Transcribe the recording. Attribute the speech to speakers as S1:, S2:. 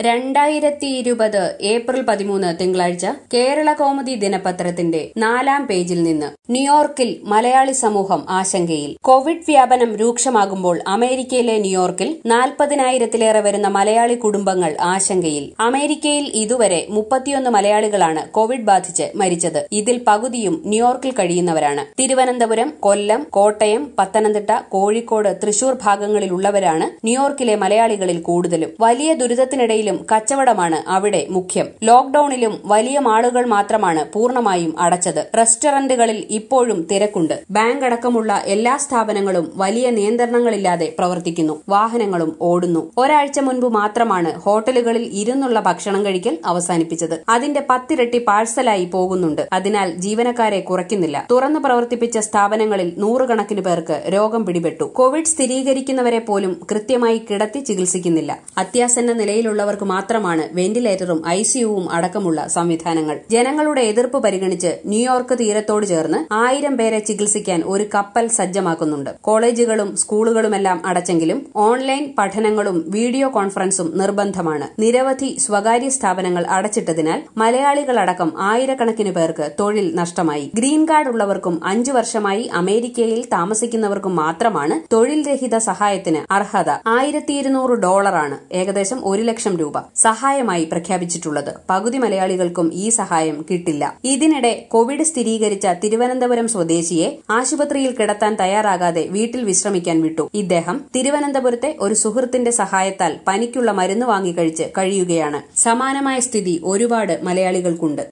S1: രണ്ടായിരത്തി ഇരുപത് ഏപ്രിൽ പതിമൂന്ന് തിങ്കളാഴ്ച കേരള കൗമുദി ദിനപത്രത്തിന്റെ നാലാം പേജിൽ നിന്ന് ന്യൂയോർക്കിൽ മലയാളി സമൂഹം ആശങ്കയിൽ കോവിഡ് വ്യാപനം രൂക്ഷമാകുമ്പോൾ അമേരിക്കയിലെ ന്യൂയോർക്കിൽ നാൽപ്പതിനായിരത്തിലേറെ വരുന്ന മലയാളി കുടുംബങ്ങൾ ആശങ്കയിൽ അമേരിക്കയിൽ ഇതുവരെ മുപ്പത്തിയൊന്ന് മലയാളികളാണ് കോവിഡ് ബാധിച്ച് മരിച്ചത് ഇതിൽ പകുതിയും ന്യൂയോർക്കിൽ കഴിയുന്നവരാണ് തിരുവനന്തപുരം കൊല്ലം കോട്ടയം പത്തനംതിട്ട കോഴിക്കോട് തൃശൂർ ഭാഗങ്ങളിലുള്ളവരാണ് ന്യൂയോർക്കിലെ മലയാളികളിൽ കൂടുതലും വലിയ ദുരിതത്തിനിടയിലും കച്ചവടമാണ് അവിടെ മുഖ്യം ലോക്ഡൌണിലും വലിയ മാളുകൾ മാത്രമാണ് പൂർണ്ണമായും അടച്ചത് റെസ്റ്റോറന്റുകളിൽ ഇപ്പോഴും തിരക്കുണ്ട് ബാങ്ക് അടക്കമുള്ള എല്ലാ സ്ഥാപനങ്ങളും വലിയ നിയന്ത്രണങ്ങളില്ലാതെ പ്രവർത്തിക്കുന്നു വാഹനങ്ങളും ഓടുന്നു ഒരാഴ്ച മുൻപ് മാത്രമാണ് ഹോട്ടലുകളിൽ ഇരുന്നുള്ള ഭക്ഷണം കഴിക്കൽ അവസാനിപ്പിച്ചത് അതിന്റെ പത്തിരട്ടി പാഴ്സലായി പോകുന്നുണ്ട് അതിനാൽ ജീവനക്കാരെ കുറയ്ക്കുന്നില്ല തുറന്നു പ്രവർത്തിപ്പിച്ച സ്ഥാപനങ്ങളിൽ നൂറുകണക്കിന് പേർക്ക് രോഗം പിടിപെട്ടു കോവിഡ് സ്ഥിരീകരിക്കുന്നവരെ പോലും കൃത്യമായി കിടത്തി ചികിത്സിക്കുന്നില്ല അത്യാസന്ന നിലയിലുള്ളവർക്ക് മാത്രമാണ് വെന്റിലേറ്ററും ഐസിയുവും അടക്കമുള്ള സംവിധാനങ്ങൾ ജനങ്ങളുടെ എതിർപ്പ് പരിഗണിച്ച് ന്യൂയോർക്ക് തീരത്തോട് ചേർന്ന് ആയിരം പേരെ ചികിത്സിക്കാൻ ഒരു കപ്പൽ സജ്ജമാക്കുന്നുണ്ട് കോളേജുകളും സ്കൂളുകളുമെല്ലാം അടച്ചെങ്കിലും ഓൺലൈൻ പഠനങ്ങളും വീഡിയോ കോൺഫറൻസും നിർബന്ധമാണ് നിരവധി സ്വകാര്യ സ്ഥാപനങ്ങൾ അടച്ചിട്ടതിനാൽ മലയാളികളടക്കം ആയിരക്കണക്കിന് പേർക്ക് തൊഴിൽ നഷ്ടമായി ഗ്രീൻ കാർഡ് ഉള്ളവർക്കും അഞ്ചു വർഷമായി അമേരിക്കയിൽ താമസിക്കുന്നവർക്കും മാത്രമാണ് തൊഴിൽ രഹിത സഹായത്തിന് അർഹത ആയിരത്തി ഇരുന്നൂറ് ഡോളറാണ് ഏകദേശം ഒരു ലക്ഷം രൂപ സഹായമായി പ്രഖ്യാപിച്ചിട്ടുള്ളത് പകുതി മലയാളികൾക്കും ഈ സഹായം കിട്ടില്ല ഇതിനിടെ കോവിഡ് സ്ഥിരീകരിച്ച തിരുവനന്തപുരം സ്വദേശിയെ ആശുപത്രിയിൽ കിടത്താൻ തയ്യാറാകാതെ വീട്ടിൽ വിശ്രമിക്കാൻ വിട്ടു ഇദ്ദേഹം തിരുവനന്തപുരത്തെ ഒരു സുഹൃത്തിന്റെ സഹായത്താൽ പനിക്കുള്ള മരുന്ന് വാങ്ങിക്കഴിച്ച് കഴിയുകയാണ് സമാനമായ സ്ഥിതി ഒരുപാട് മലയാളികൾക്കുണ്ട്